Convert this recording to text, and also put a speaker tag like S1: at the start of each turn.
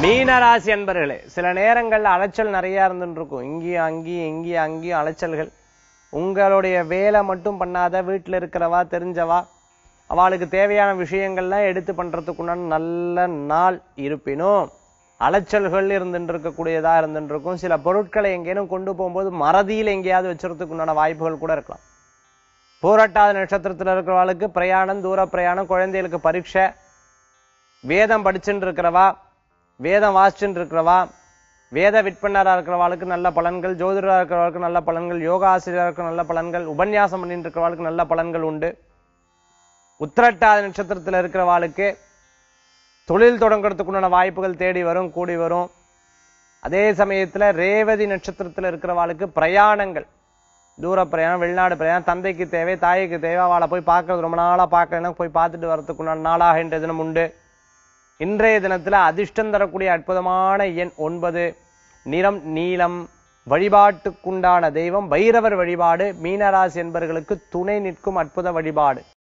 S1: மீனராசி அன்பர்களே சில நேரங்கள்ல அலைச்சல் நிறைய இருந்துட்டு இருக்கும் இங்கேயும் அங்கேயும் இங்கேயும் அங்கேயும் அலைச்சல்கள் உங்களுடைய வேலை மட்டும் பண்ணாத வீட்டுல இருக்கிறவா தெரிஞ்சவா அவளுக்கு தேவையான விஷயங்கள்லாம் எடுத்து பண்றதுக்குண்டான நல்ல நாள் இருப்பினும் அலைச்சல்கள் இருந்துட்டு இருக்கக்கூடியதா இருந்துட்டு இருக்கும் சில பொருட்களை எங்கேனும் கொண்டு போகும்போது மறதியில் எங்கேயாவது வச்சுறதுக்கு உண்டான வாய்ப்புகள் கூட இருக்கலாம் பூரட்டாத நட்சத்திரத்துல இருக்கிறவளுக்கு பிரயாணம் தூர பிரயாணம் குழந்தைகளுக்கு பரீட்சை வேதம் படிச்சுட்டு இருக்கிறவா வேதம் வாசிச்சுட்டு இருக்கிறவா வேத விற்பனராக இருக்கிறவாளுக்கு நல்ல பலன்கள் ஜோதிடராக இருக்கிறவளுக்கு நல்ல பலன்கள் யோகா ஆசிரியருக்கு நல்ல பலன்கள் உபன்யாசம் பண்ணிட்டு இருக்கிறவாளுக்கு நல்ல பலன்கள் உண்டு உத்திரட்டாத நட்சத்திரத்தில் இருக்கிறவாளுக்கு தொழில் தொடங்குறதுக்குண்டான வாய்ப்புகள் தேடி வரும் கூடி வரும் அதே சமயத்துல ரேவதி நட்சத்திரத்தில் இருக்கிறவாளுக்கு பிரயாணங்கள் தூர பிரயாணம் வெளிநாடு பிரயாணம் தந்தைக்கு தேவை தாய்க்கு தேவை அவளை போய் பார்க்கறது ரொம்ப நாளா பார்க்கலன்னா போய் பார்த்துட்டு வரதுக்குண்டான நாளாக இன்றைய தினம் உண்டு இன்றைய தினத்துல அதிர்ஷ்டம் தரக்கூடிய அற்புதமான எண் ஒன்பது நிறம் நீலம் வழிபாட்டுக்குண்டான தெய்வம் பைரவர் வழிபாடு மீனராசி என்பவர்களுக்கு துணை நிற்கும் அற்புத வழிபாடு